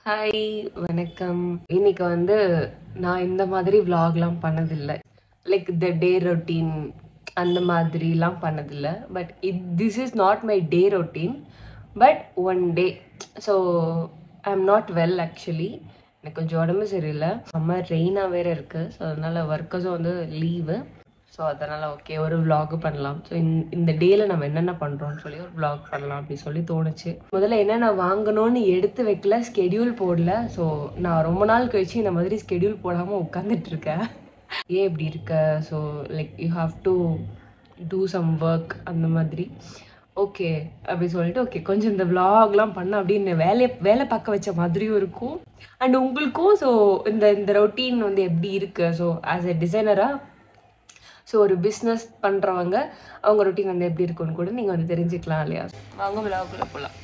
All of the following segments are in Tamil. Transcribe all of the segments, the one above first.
ஹாய் வணக்கம் இன்னைக்கு வந்து நான் இந்த மாதிரி vlogலாம் பண்ணதில்லை லைக் த டே ரொட்டீன் அந்த மாதிரிலாம் பண்ணதில்லை but it this is not my day routine but one day so I am not well actually எனக்கு கொஞ்சம் உடம்பு சரியில்லை செம்ம ரெயினாக வேறு இருக்குது ஸோ அதனால் ஒர்க்கர்ஸும் வந்து லீவு ஸோ அதனால் ஓகே ஒரு vlog பண்ணலாம் ஸோ இந்த டேயில் நம்ம என்னென்ன பண்ணுறோம்னு சொல்லி ஒரு vlog பண்ணலாம் அப்படி சொல்லி தோணுச்சு முதல்ல என்னென்ன வாங்கணும்னு எடுத்து வைக்கல ஸ்கெடியூல் போடல ஸோ நான் ரொம்ப நாள் கழிச்சு இந்த மாதிரி ஸ்கெடியூல் போடாமல் உட்காந்துட்டு இருக்கேன் ஏன் இப்படி இருக்க so like you have to do some work அந்த மாதிரி ஓகே அப்படி சொல்லிட்டு ஓகே கொஞ்சம் இந்த விலாக்லாம் பண்ண அப்படின்னு வேலையை வேலை பார்க்க வச்ச மாதிரியும் இருக்கும் அண்ட் உங்களுக்கும் ஸோ இந்த இந்த ரொட்டீன் வந்து எப்படி இருக்கு ஸோ ஆஸ் எ டிசைனராக ஸோ ஒரு பிஸ்னஸ் பண்ணுறவங்க அவங்க ரொட்டீன் வந்து எப்படி இருக்குன்னு கூட நீங்கள் வந்து தெரிஞ்சுக்கலாம் இல்லையா வாங்க விழாவுக்குள்ளே போகலாம்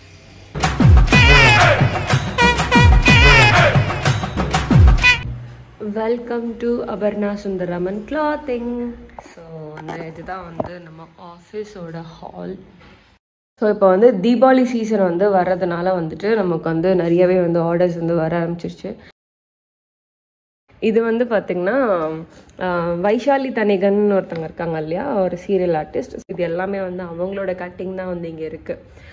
welcome to Aparna Sundaraman clothing so வந்து இதுதான் வந்து நம்ம ஆஃபீஸோட ஹால் ஸோ இப்போ வந்து தீபாவளி சீசன் வந்து வர்றதுனால வந்துட்டு நமக்கு வந்து நிறையவே வந்து ஆர்டர்ஸ் வந்து வர ஆரம்பிச்சிருச்சு இது வந்து பார்த்திங்கன்னா ஆஹ், வைஷாலி தனிகன் ஒருத்தவங்க இருக்காங்க இல்லையா ஒரு சீரியல் ஆர்டிஸ்ட் இது எல்லாமே வந்து அவங்களோட கட்டிங் தான் வந்து இங்கே இருக்குது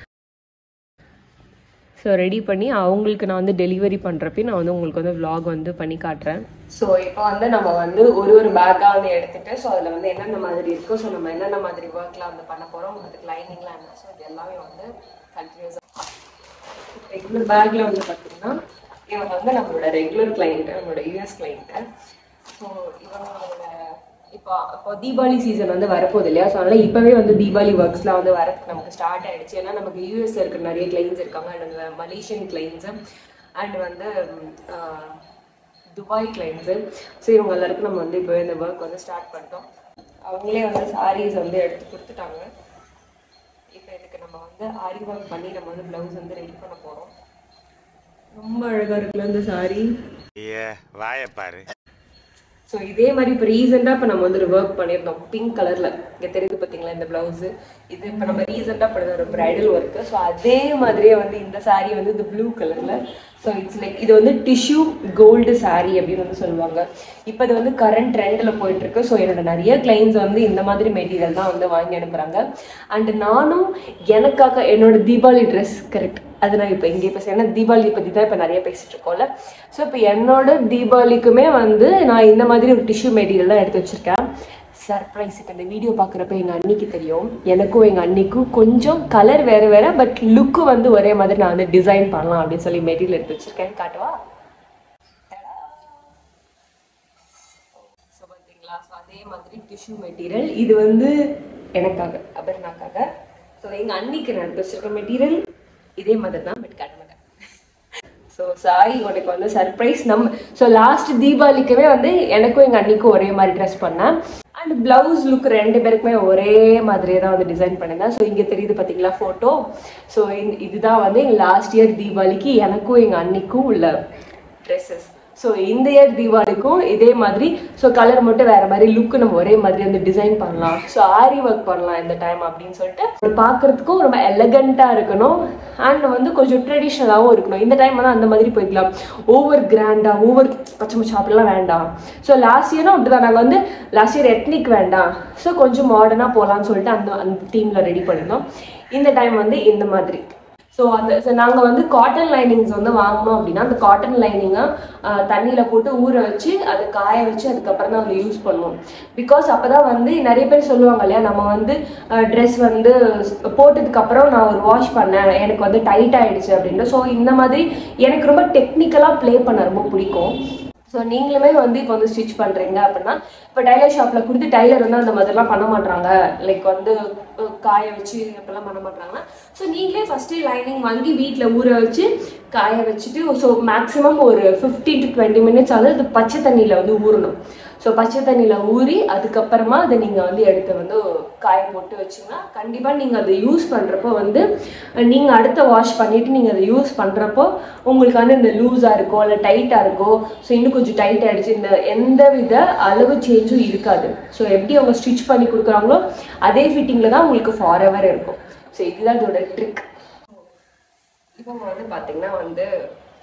ஸோ ரெடி பண்ணி அவங்களுக்கு நான் வந்து டெலிவரி பண்ணுறப்ப நான் வந்து உங்களுக்கு வந்து vlog வந்து பண்ணி காட்டுறேன் ஸோ இப்போ வந்து நம்ம வந்து ஒரு ஒரு பேக்காக வந்து எடுத்துட்டு ஸோ அதில் வந்து என்னென்ன மாதிரி இருக்கோ ஸோ நம்ம என்னென்ன மாதிரி ஒர்க்லாம் வந்து பண்ண போகிறோம் அதுக்கு லைனிங்லாம் என்ன ஸோ இது எல்லாமே வந்து கண்டினியூஸாக ரெகுலர் பேக்கில் வந்து பார்த்தீங்கன்னா இவங்க வந்து நம்மளோட ரெகுலர் கிளைண்ட்டு நம்மளோட யூஎஸ் கிளைண்ட்டு ஸோ இவங்களோட இப்போ இப்போ தீபாவளி சீசன் வந்து வரப்போகுது இல்லையா ஸோ அதனால் இப்போவே வந்து தீபாவளி ஒர்க்ஸ்லாம் வந்து வரதுக்கு நமக்கு ஸ்டார்ட் ஆயிடுச்சு ஏன்னா நமக்கு யூஎஸ் இருக்கிற நிறைய கிளைண்ட்ஸ் இருக்காங்க அண்ட் மலேசியன் கிளைண்ட்ஸு அண்ட் வந்து ஆஹ், துபாய் கிளைண்ட்ஸு ஸோ இவங்க எல்லாருக்கும் நம்ம வந்து இப்போவே இந்த ஒர்க் வந்து ஸ்டார்ட் பண்ணிட்டோம் அவங்களே வந்து சாரீஸ் வந்து எடுத்து கொடுத்துட்டாங்க இப்போ இதுக்கு நம்ம வந்து ஆரி ஒர்க் பண்ணி நம்ம வந்து ப்ளவுஸ் வந்து ரெடி பண்ண போகிறோம் ரொம்ப அழகாக இருக்குல்ல இந்த சாரீ ஐய வாய பாரு ஸோ இதே மாதிரி இப்போ ரீசெண்டாக இப்போ நம்ம வந்து ஒரு ஒர்க் பண்ணியிருந்தோம் பிங்க் கலரில் இங்கே தெரியுது பார்த்தீங்களா இந்த ப்ளவுஸு இது இப்போ நம்ம ரீசெண்டாக பண்ண ஒரு ப்ரைடல் ஒர்க்கு ஸோ அதே மாதிரியே வந்து இந்த saree வந்து இந்த ப்ளூ கலரில் ஸோ இட்ஸ் லைக் இது வந்து டிஷ்யூ கோல்டு saree அப்படின்னு வந்து சொல்லுவாங்க இப்போ இது வந்து கரண்ட் ட்ரெண்டில் போயிட்டுருக்கு ஸோ என்னோட நிறைய கிளைண்ட்ஸ் வந்து இந்த மாதிரி மெட்டீரியல் தான் வந்து வாங்கி அனுப்புகிறாங்க அண்ட் நானும் எனக்காக என்னோட தீபாவளி ட்ரெஸ் கரெக்ட் அது நான் இப்போ இங்கே பேச ஏன்னா தீபாவளி பற்றி தான் இப்போ நிறைய பேசிட்டு இருக்கோம்ல ஸோ இப்போ என்னோட தீபாவளிக்குமே வந்து நான் இந்த மாதிரி ஒரு டிஷ்யூ மெட்டீரியல் தான் எடுத்து வச்சிருக்கேன் சர்ப்ரைஸ் இப்போ இந்த வீடியோ பார்க்குறப்ப எங்கள் அண்ணிக்கு தெரியும் எனக்கும் எங்கள் அண்ணிக்கும் கொஞ்சம் கலர் வேறு வேறு பட் லுக்கு வந்து ஒரே மாதிரி நான் வந்து டிசைன் பண்ணலாம் அப்படின்னு சொல்லி மெட்டீரியல் எடுத்து வச்சிருக்கேன் காட்டுவா ஸோ பார்த்தீங்களா ஸோ அதே மாதிரி டிஷ்யூ மெட்டீரியல் இது வந்து எனக்காக அபர்னாக்காக ஸோ எங்கள் அன்னிக்கு நான் எடுத்து வச்சிருக்க மெட்டீரியல் இதே மாதிரி தான் பட் காட்ட மாட்டேன் ஸோ சாய் உனக்கு வந்து சர்ப்ரைஸ் நம்ம ஸோ லாஸ்ட் தீபாவளிக்குமே வந்து எனக்கும் எங்கள் அன்னிக்கும் ஒரே மாதிரி ட்ரெஸ் பண்ணேன் அண்ட் பிளவுஸ் லுக் ரெண்டு பேருக்குமே ஒரே மாதிரியே தான் வந்து டிசைன் பண்ணியிருந்தேன் ஸோ இங்கே தெரியுது பார்த்தீங்களா ஃபோட்டோ ஸோ இதுதான் வந்து எங்கள் லாஸ்ட் இயர் தீபாவளிக்கு எனக்கும் எங்கள் அன்னிக்கும் உள்ள ட்ரெஸ்ஸஸ் ஸோ இந்த இயர் தீபாவளிக்கும் இதே மாதிரி ஸோ கலர் மட்டும் வேற மாதிரி லுக்கு நம்ம ஒரே மாதிரி வந்து டிசைன் பண்ணலாம் ஸோ ஆரி ஒர்க் பண்ணலாம் இந்த டைம் அப்படின்னு சொல்லிட்டு அது பார்க்கறதுக்கும் ரொம்ப எலகண்ட்டாக இருக்கணும் அண்ட் வந்து கொஞ்சம் ட்ரெடிஷ்னலாகவும் இருக்கணும் இந்த டைம் வந்து அந்த மாதிரி போய்க்கலாம் ஓவர் கிராண்டாக ஓவர் பச்சை மச்சை அப்படிலாம் வேண்டாம் ஸோ லாஸ்ட் இயரும் அப்படிதான் நாங்கள் வந்து லாஸ்ட் இயர் எத்னிக் வேண்டாம் ஸோ கொஞ்சம் மாடர்னாக போகலான்னு சொல்லிட்டு அந்த அந்த தீமில் ரெடி பண்ணியிருந்தோம் இந்த டைம் வந்து இந்த மாதிரி ஸோ அந்த ஸோ நாங்கள் வந்து காட்டன் லைனிங்ஸ் வந்து வாங்கினோம் அப்படின்னா அந்த காட்டன் லைனிங்கை தண்ணியில் போட்டு ஊற வச்சு அதை காய வச்சு அதுக்கப்புறம் தான் அதில் யூஸ் பண்ணுவோம் பிகாஸ் அப்போ தான் வந்து நிறைய பேர் சொல்லுவாங்க இல்லையா நம்ம வந்து ட்ரெஸ் வந்து போட்டதுக்கப்புறம் நான் ஒரு வாஷ் பண்ணேன் எனக்கு வந்து டைட் ஆயிடுச்சு அப்படின்ட்டு ஸோ இந்த மாதிரி எனக்கு ரொம்ப டெக்னிக்கலாக ப்ளே பண்ண ரொம்ப பிடிக்கும் ஸோ நீங்களுமே வந்து இப்போ வந்து ஸ்டிச் பண்ணுறீங்க அப்படின்னா இப்போ டைலர் ஷாப்பில் கொடுத்து டைலர் வந்து அந்த மாதிரிலாம் பண்ண மாட்டாங்க லைக் வந்து அஹ், காய வச்சு அப்படிலாம் பண்ண மாட்டாங்கன்னா ஸோ நீங்களே ஃபஸ்ட்டு லைனிங் வாங்கி வீட்டில் ஊற வச்சு காய வச்சுட்டு ஸோ மேக்ஸிமம் ஒரு ஃபிஃப்டீன் டு டுவெண்ட்டி மினிட்ஸ் ஆகுது அது பச்சை தண்ணியில் வந்து ஊறணும் ஸோ பச்சை தண்ணியில் ஊறி அதுக்கப்புறமா அதை நீங்கள் வந்து எடுத்து வந்து காய போட்டு வச்சிங்கன்னா கண்டிப்பாக நீங்கள் அதை யூஸ் பண்ணுறப்போ வந்து நீங்கள் அடுத்த வாஷ் பண்ணிவிட்டு நீங்கள் அதை யூஸ் பண்ணுறப்போ உங்களுக்கு வந்து இந்த லூஸாக இருக்கோ இல்லை டைட்டாக இருக்கோ ஸோ இன்னும் கொஞ்சம் டைட் ஆகிடுச்சு இந்த எந்த வித அளவு சேஞ்சும் இருக்காது ஸோ எப்படி அவங்க ஸ்டிச் பண்ணி கொடுக்குறாங்களோ அதே ஃபிட்டிங்கில் தான் உங்களுக்கு ஃபார் இருக்கும் ஸோ இதுதான் இதோட ட்ரிக் இவங்க வந்து பார்த்தீங்கன்னா வந்து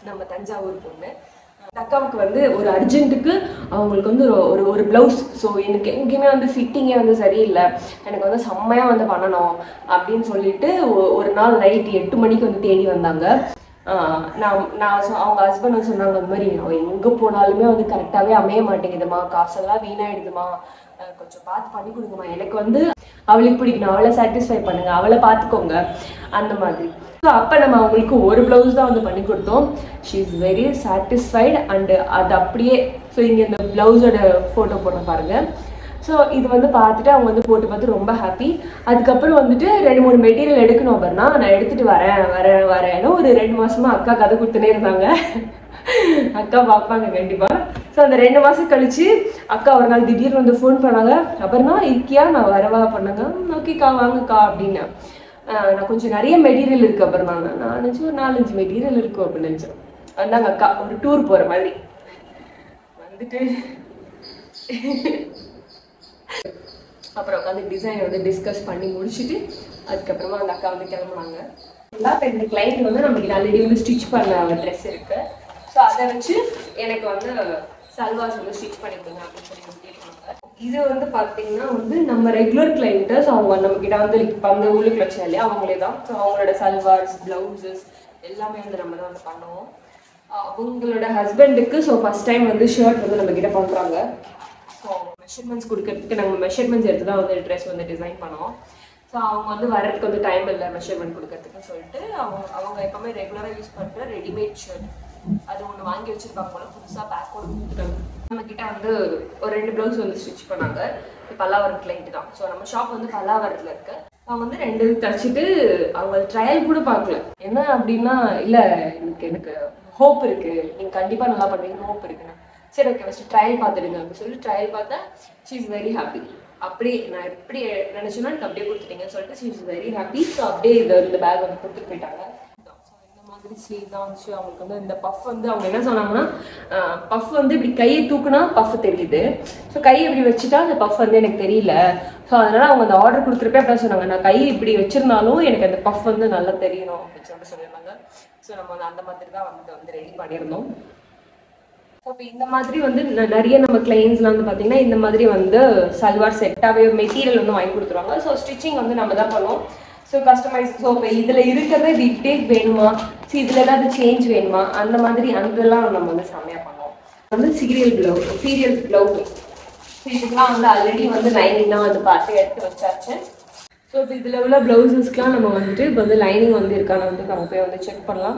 நம்ம தஞ்சாவூர் பொண்ணு அந்த அக்காவுக்கு வந்து ஒரு அர்ஜென்ட்டுக்கு அவங்களுக்கு வந்து ஒரு ஒரு ஒரு ப்ளவுஸ் ஸோ எனக்கு எங்கேயுமே வந்து ஃபிட்டிங்கே வந்து சரியில்லை எனக்கு வந்து செம்மையாக வந்து பண்ணணும் அப்படின்னு சொல்லிட்டு ஒ- ஒரு நாள் நைட் எட்டு மணிக்கு வந்து தேடி வந்தாங்க ஆஹ் நான் நான் சொ- அவங்க ஹஸ்பண்ட் வந்து சொன்னாங்க அந்த மாதிரி அவ எங்கே போனாலுமே வந்து கரெக்டாகவே அமைய மாட்டேங்குதுமா காசெல்லாம் வீணாயிடுதுமா அஹ் கொஞ்சம் பார்த்து பண்ணி கொடுங்கம்மா எனக்கு வந்து அவளுக்கு பிடிக்கணும் அவளை சாட்டிஸ்ஃபை பண்ணுங்க அவளை பார்த்துக்கோங்க அந்த மாதிரி ஸோ அப்போ நம்ம அவங்களுக்கு ஒரு ப்ளவுஸ் தான் வந்து பண்ணி கொடுத்தோம் she is very satisfied and அது அப்படியே ஸோ இங்கே இந்த ப்ளவுஸோட ஃபோட்டோ போட பாருங்க ஸோ இது வந்து பார்த்துட்டு அவங்க வந்து போட்டு பார்த்து ரொம்ப ஹாப்பி அதுக்கப்புறம் வந்துட்டு ரெண்டு மூணு மெட்டீரியல் எடுக்கணும் அப்படின்னா நான் எடுத்துட்டு வரேன் வரேன் வரேன்னு ஒரு ரெண்டு மாசமா அக்கா கதை கொடுத்துனே இருந்தாங்க அக்கா பார்ப்பாங்க கண்டிப்பா ஸோ அந்த ரெண்டு மாசம் கழிச்சு அக்கா ஒரு நாள் திடீர்னு வந்து ஃபோன் பண்ணாங்க அப்புறமா இருக்கியா நான் வரவா பண்ணாங்க ஓகேக்கா வாங்கக்கா அப்படின்னு ஆஹ் நான் கொஞ்சம் நிறைய மெட்டீரியல் இருக்கு அப்புறம் நான் நான் நினச்சி ஒரு நாலஞ்சு மெட்டீரியல் இருக்கும் அப்படின்னு நினச்சேன் வந்தாங்க அக்கா ஒரு டூர் போற மாதிரி வந்துட்டு அப்புறம் உட்காந்து டிசைன் வந்து டிஸ்கஸ் பண்ணி முடிச்சுட்டு அதுக்கப்புறமா அந்த அக்கா வந்து கிளம்புனாங்க இப்போ இந்த கிளைண்ட் வந்து நமக்கு ஆல்ரெடி வந்து ஸ்டிச் பண்ண ட்ரெஸ் இருக்கு ஸோ அதை வச்சு எனக்கு வந்து சல்வாஸ் வந்து ஸ்டிச் பண்ணி கொடுங்க அப்படின்னு சொல்லி வந்து கேட்பாங்க இது வந்து பார்த்தீங்கன்னா வந்து நம்ம ரெகுலர் கிளைண்ட்டு ஸோ அவங்க நம்ம கிட்ட வந்து இப்போ அந்த உள்ளுக்கு வச்சா இல்லையா அவங்களே தான் ஸோ அவங்களோட சல்வார்ஸ் ப்ளவுசஸ் எல்லாமே வந்து நம்ம தான் வந்து பண்ணுவோம் அஹ் அவங்களோட ஹஸ்பண்டுக்கு ஸோ ஃபர்ஸ்ட் டைம் வந்து ஷர்ட் வந்து நம்ம கிட்ட பண்ணுறாங்க ஸோ மெஷர்மெண்ட்ஸ் கொடுக்கறதுக்கு நாங்கள் மெஷர்மெண்ட்ஸ் எடுத்து தான் வந்து ட்ரெஸ் வந்து டிசைன் பண்ணோம் ஸோ அவங்க வந்து வரதுக்கு வந்து டைம் இல்லை மெஷர்மெண்ட் கொடுக்கறதுக்குன்னு சொல்லிட்டு அவங்க அவங்க எப்பவுமே ரெகுலராக யூஸ் பண்ணுற ரெடிமேட் ஷர்ட் அது ஒன்று வாங்கி வச்சிருப்பாங்க போல புதுசாக பேக்கோடு கொடுத்துட்டாங்க நம்ம கிட்ட வந்து ஒரு ரெண்டு ப்ளவுஸ் வந்து ஸ்டிச் பண்ணாங்க இது பல்லாவரம் கிளைண்ட் தான் ஸோ நம்ம ஷாப் வந்து பல்லாவரத்தில் இருக்கு அவங்க வந்து ரெண்டு இது தச்சுட்டு அவங்க ட்ரையல் கூட பார்க்கல என்ன அப்படின்னா இல்லை எனக்கு எனக்கு ஹோப் இருக்கு நீங்க கண்டிப்பா நல்லா பண்ணுவீங்க ஹோப் இருக்குன்னு சரி ஓகே ஃபஸ்ட்டு ட்ரையல் பார்த்துடுங்க அப்படின்னு சொல்லி ட்ரையல் பார்த்தா ஷீ இஸ் வெரி ஹாப்பி அப்படியே நான் எப்படி நினைச்சேன்னா எனக்கு அப்படியே கொடுத்துட்டீங்கன்னு சொல்லிட்டு she is very happy so அப்படியே இது இந்த பேக் வந்து கொடுத்துட்டு போயிட்டாங்க ஸோ இந்த மாதிரி ஸ்லீவ் தான் வந்துச்சு அவங்களுக்கு வந்து இந்த பஃப் வந்து அவங்க என்ன சொன்னாங்கன்னா பஃப் வந்து இப்படி கையை தூக்குனா பஃப் தெரியுது ஸோ கையை இப்படி வச்சுட்டா அந்த பஃப் வந்து எனக்கு தெரியல ஸோ அதனால அவங்க அந்த ஆர்டர் கொடுக்குறப்ப அப்படி சொன்னாங்க நான் கையை இப்படி வச்சிருந்தாலும் எனக்கு அந்த பஃப் வந்து நல்லா தெரியணும் அப்படின்னு சொல்லிட்டு சொல்லியிருந்தாங்க ஸோ நம்ம வந்து அந்த மாதிரி தான் வந்து வந்து ரெடி பண்ணியிருந்தோம் ஸோ இப்போ இந்த மாதிரி வந்து ந- நிறைய நம்ம கிளைண்ட்ஸ்லாம் வந்து பார்த்தீங்கன்னா இந்த மாதிரி வந்து சல்வார் செட்டாகவே மெட்டீரியல் வந்து வாங்கி கொடுத்துருவாங்க ஸோ ஸ்டிச்சிங் வந்து நம்ம தான் பண்ணுவோம் ஸோ கஸ்டமைஸ் ஸோ இப்போ இதில் இருக்கிறது இது இப்படியே வேணுமா ஸோ இதில் ஏதாவது சேஞ்ச் வேணுமா அந்த மாதிரி அதெல்லாம் நம்ம வந்து செம்மையாக பண்ணுவோம் வந்து serial blouse serial blouse so இதுக்கெல்லாம் வந்து ஆல்ரெடி வந்து லைனிங்லாம் வந்து பார்த்து எடுத்து வச்சாச்சு ஸோ இப்போ இதில் உள்ள ப்ளவுசஸ்க்குலாம் நம்ம வந்துட்டு இப்போ வந்து லைனிங் வந்து இருக்கான்னு வந்து நம்ம போய் வந்து செக் பண்ணலாம்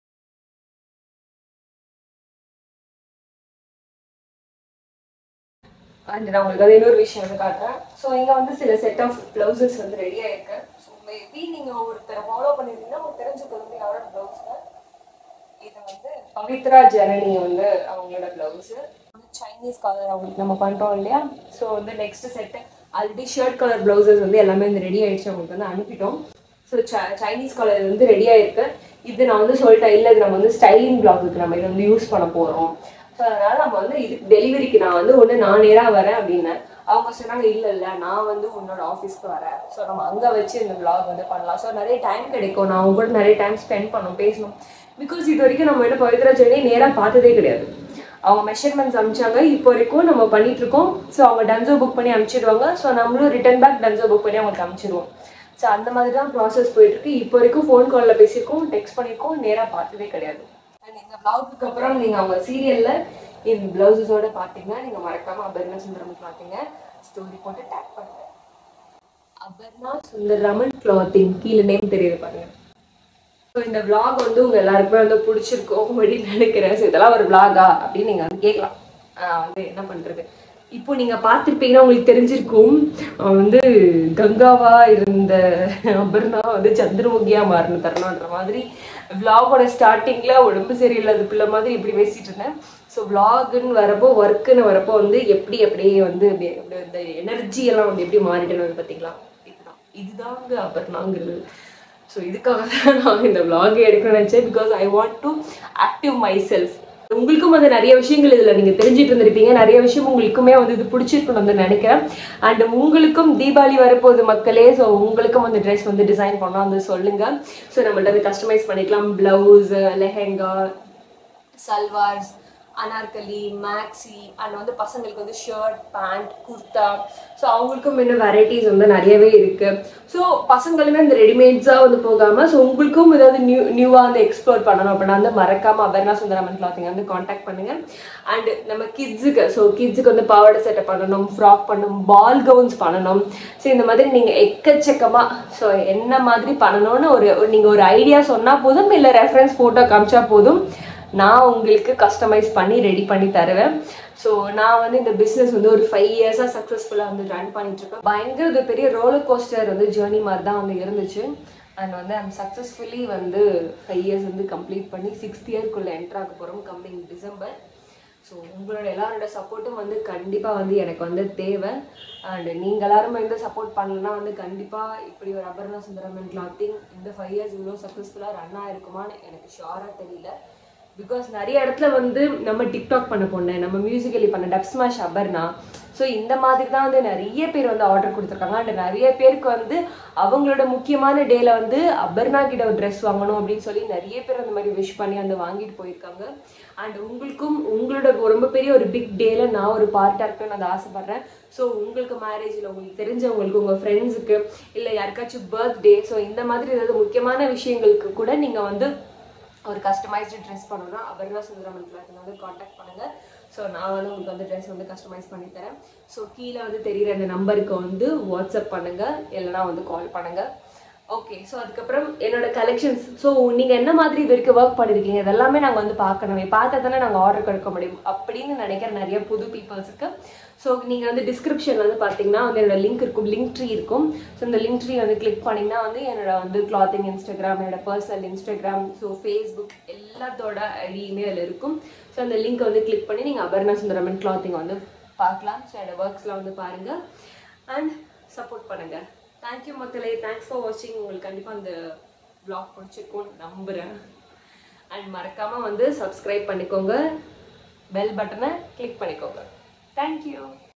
அண்ட் நான் உங்களுக்கு வந்து இன்னொரு விஷயம் வந்து காட்டுறேன் ஸோ இங்கே வந்து சில செட் ஆஃப் ப்ளவுசஸ் வந்து ரெடி ஆயிருக்கு ஸோ மேபி நீங்கள் ஒருத்தரை ஃபாலோ பண்ணிருந்தீங்கன்னா உங்களுக்கு தெரிஞ்சுக்கிறது வந்து யாரோட ப்ளவுஸ் இது வந்து பவித்ரா ஜனனி வந்து அவங்களோட ப்ளவுஸு சைனீஸ் கலர் அவங்களுக்கு நம்ம பண்ணுறோம் இல்லையா ஸோ வந்து next set already shirt colour blouses வந்து எல்லாமே வந்து ரெடி ஆயிடுச்சு அவங்களுக்கு வந்து அனுப்பிட்டோம் ஸோ சைனீஸ் கலர் வந்து ரெடி ஆயிருக்கு இது நான் வந்து சொல்லிட்டேன் இல்லை இது நம்ம வந்து ஸ்டைலிங் பிளாகுக்கு நம்ம இதை வந்து யூஸ் பண்ண போகிறோம் ஸோ அதனால நம்ம வந்து இதுக்கு டெலிவரிக்கு நான் வந்து ஒன்று நான் நேராக வரேன் அப்படின்னேன் அவங்க சொன்னாங்க இல்லை இல்லை நான் வந்து உன்னோட ஆஃபீஸ்க்கு வரேன் ஸோ நம்ம அங்கே வச்சு இந்த vlog வந்து பண்ணலாம் ஸோ நிறைய டைம் கிடைக்கும் நான் அவங்க கூட நிறைய டைம் ஸ்பெண்ட் பண்ணணும் பேசணும் பிகாஸ் இது வரைக்கும் நம்ம என்ன பவித்ரா ஜெர்னி நேராக பார்த்ததே கிடையாது அவங்க மெஷர்மெண்ட்ஸ் அனுப்பிச்சாங்க இப்போ வரைக்கும் நம்ம பண்ணிட்டு இருக்கோம் ஸோ அவங்க டன்சோ புக் பண்ணி அனுப்பிச்சிடுவாங்க ஸோ நம்மளும் ரிட்டர்ன் பேக் டன்சோ புக் பண்ணி அவங்களுக்கு அனுப்பிச்சிடுவோம் ஸோ அந்த மாதிரி தான் ப்ராசஸ் போயிட்டு இருக்கு இப்போ வரைக்கும் ஃபோன் காலில் பேசியிருக்கோம் டெக்ஸ்ட் பண்ணியிருக்கோம் நேராக பார்த்ததே கிடையாது அண்ட் இந்த பிளவுஸுக்கு அப்புறம் நீங்கள் அவங்க சீரியலில் இந்த பிளவுசஸோட பார்த்தீங்கன்னா நீங்கள் மறக்காம அபர்ணா சுந்தரம் பார்த்தீங்க ஸ்டோரி போட்டு டேக் பண்ணுங்க அபர்ணா சுந்தரராமன் கிளாத்திங் கீழே நேம் தெரியுது பாருங்க ஸோ இந்த vlog வந்து உங்க எல்லாருக்குமே வந்து பிடிச்சிருக்கும் அப்படின்னு நினைக்கிறேன் ஸோ இதெல்லாம் ஒரு vlog-ஆ அப்படின்னு நீங்க வந்து கேட்கலாம் ஆஹ் வந்து என்ன பண்றது இப்போ நீங்க பார்த்துருப்பீங்கன்னா உங்களுக்கு தெரிஞ்சிருக்கும் அவன் வந்து கங்காவா இருந்த அபர்ணா வந்து சந்திரமுகியா மாறின தருணன்ற மாதிரி vlog-ஓட ஸ்டார்டிங்ல உடம்பு சரியில்லாத பிள்ளை மாதிரி இப்படி பேசிட்டு இருந்தேன் ஸோ vlog-ன்னு வரப்போ ஒர்க்குன்னு வரப்போ வந்து எப்படி அப்படியே வந்து அப்படியே அப்படியே இந்த எனர்ஜி எல்லாம் வந்து எப்படி மாறிட்டேன்னு வந்து பார்த்தீங்களா இதுதான் இதுதாங்க அபர்ணாங்கிறது ஸோ இதுக்காக தான் நான் இந்த vlog எடுக்கணும்னு நினச்சேன் because I want to active myself உங்களுக்கும் வந்து நிறைய விஷயங்கள் இதில் நீங்கள் தெரிஞ்சுட்டு இருந்திருப்பீங்க நிறைய விஷயம் உங்களுக்குமே வந்து இது பிடிச்சிருக்குன்னு வந்து நினைக்கிறேன் அண்ட் உங்களுக்கும் தீபாவளி வரப்போகுது மக்களே ஸோ உங்களுக்கும் வந்து ட்ரெஸ் வந்து டிசைன் பண்ணால் வந்து சொல்லுங்கள் ஸோ நம்மள்ட்ட வந்து கஸ்டமைஸ் பண்ணிக்கலாம் blouse lehenga salwars anarkali maxi and வந்து பசங்களுக்கு வந்து ஷர்ட் பேண்ட் குர்தா ஸோ அவங்களுக்கும் இன்னும் வெரைட்டிஸ் வந்து நிறையவே இருக்கு ஸோ பசங்களுமே அந்த ரெடிமேட்ஸாக வந்து போகாமல் ஸோ உங்களுக்கும் ஏதாவது நியூ நியூவாக வந்து எக்ஸ்ப்ளோர் பண்ணணும் அப்படின்னா வந்து மறக்காம அபர்ணா சுந்தரமன் கிளாத்திங் வந்து காண்டாக்ட் பண்ணுங்க அண்ட் நம்ம கிட்ஸுக்கு ஸோ கிட்ஸுக்கு வந்து பாவாடை செட்டை பண்ணணும் ஃப்ராக் பண்ணணும் பால் கவுன்ஸ் பண்ணணும் ஸோ இந்த மாதிரி நீங்கள் எக்கச்சக்கமாக ஸோ என்ன மாதிரி பண்ணணும்னு ஒரு நீங்கள் ஒரு ஐடியா சொன்னால் போதும் இல்லை ரெஃபரன்ஸ் ஃபோட்டோ காமிச்சா போதும் நான் உங்களுக்கு கஸ்டமைஸ் பண்ணி ரெடி பண்ணி தருவேன் ஸோ நான் வந்து இந்த பிஸ்னஸ் வந்து ஒரு ஃபைவ் இயர்ஸாக சக்ஸஸ்ஃபுல்லாக வந்து ரன் பண்ணிட்டு இருக்கேன் பயங்கர ஒரு பெரிய ரோலர் கோஸ்டர் வந்து ஜேர்னி மாதிரி தான் வந்து இருந்துச்சு அண்ட் வந்து ஐம் சக்ஸஸ்ஃபுல்லி வந்து ஃபைவ் இயர்ஸ் வந்து கம்ப்ளீட் பண்ணி சிக்ஸ்த் இயர்க்குள்ளே என்ட்ரு ஆக போகிறோம் கம்மிங் டிசம்பர் ஸோ உங்களோட எல்லாரோட சப்போர்ட்டும் வந்து கண்டிப்பாக வந்து எனக்கு வந்து தேவை அண்ட் நீங்கள் எல்லாரும் வந்து சப்போர்ட் பண்ணலன்னா வந்து கண்டிப்பாக இப்படி ஒரு அபர்ணா சுந்தரமன் கிளாத்திங் இந்த ஃபைவ் இயர்ஸ் இவ்வளோ சக்ஸஸ்ஃபுல்லாக ரன் ஆயிருக்குமான்னு எனக்கு ஷுவராக தெரியல பிகாஸ் நிறைய இடத்துல வந்து நம்ம டிக்டாக் பண்ண பொண்ணு நம்ம மியூசிக்கலி பண்ண டப் ஸ்மாஷ் அபர்னா ஸோ இந்த மாதிரி தான் வந்து நிறைய பேர் வந்து ஆர்டர் கொடுத்துருக்காங்க அண்ட் நிறைய பேருக்கு வந்து அவங்களோட முக்கியமான டேல வந்து அபர்னா கிட்ட ஒரு ட்ரெஸ் வாங்கணும் அப்படின்னு சொல்லி நிறைய பேர் அந்த மாதிரி விஷ் பண்ணி வந்து வாங்கிட்டு போயிருக்காங்க அண்ட் உங்களுக்கும் உங்களோட ரொம்ப பெரிய ஒரு பிக் டேல நான் ஒரு பார்ட்டாக இருக்கணும்னு நான் ஆசைப்படுறேன் ஸோ உங்களுக்கு மேரேஜில் உங்களுக்கு தெரிஞ்சவங்களுக்கு உங்கள் ஃப்ரெண்ட்ஸுக்கு இல்லை யாருக்காச்சும் பர்த்டே ஸோ இந்த மாதிரி ஏதாவது முக்கியமான விஷயங்களுக்கு கூட நீங்கள் வந்து ஒரு கஸ்டமைஸ்டு ட்ரெஸ் பண்ணணும்னா அபர்ணா சுந்தரமன் கிளாத் வந்து காண்டாக்ட் பண்ணுங்க ஸோ நான் வந்து உங்களுக்கு வந்து ட்ரெஸ் வந்து கஸ்டமைஸ் பண்ணி தரேன் ஸோ கீழே வந்து தெரியுற அந்த நம்பருக்கு வந்து வாட்ஸ்அப் பண்ணுங்க இல்லைனா வந்து கால் பண்ணுங்க ஓகே ஸோ அதுக்கப்புறம் என்னோட கலெக்ஷன்ஸ் ஸோ நீங்கள் என்ன மாதிரி இது வரைக்கும் ஒர்க் பண்ணியிருக்கீங்க இதெல்லாமே நாங்கள் வந்து பார்க்கணுமே பார்த்தா தானே நாங்கள் ஆர்டர் கொடுக்க முடியும் அப்படின்னு நினைக்கிற நிறைய புது பீப்புள்ஸுக்கு ஸோ நீங்கள் வந்து டிஸ்கிரிப்ஷன் வந்து பார்த்தீங்கன்னா வந்து என்னோட லிங்க் இருக்கும் லிங்க் ட்ரீ இருக்கும் ஸோ இந்த லிங்க் ட்ரீ வந்து கிளிக் பண்ணிங்கன்னா வந்து என்னோட வந்து கிளாத்திங் இன்ஸ்டாகிராம் என்னோட பர்சனல் இன்ஸ்டாகிராம் ஸோ ஃபேஸ்புக் எல்லாத்தோட ஐடியுமே அதில் இருக்கும் ஸோ அந்த லிங்க் வந்து கிளிக் பண்ணி நீங்கள் அபர்ணா சுந்தரமன் கிளாத்திங் வந்து பார்க்கலாம் ஸோ என்னோட ஒர்க்ஸ்லாம் வந்து பாருங்கள் அண்ட் சப்போர்ட் பண்ணுங்கள் தேங்க்யூ மக்களே தேங்க்ஸ் ஃபார் வாட்சிங் உங்களுக்கு கண்டிப்பாக அந்த vlog பிடிச்சிருக்கும்னு நம்புகிறேன் அண்ட் மறக்காமல் வந்து சப்ஸ்கிரைப் பண்ணிக்கோங்க பெல் பட்டனை கிளிக் பண்ணிக்கோங்க தேங்க்யூ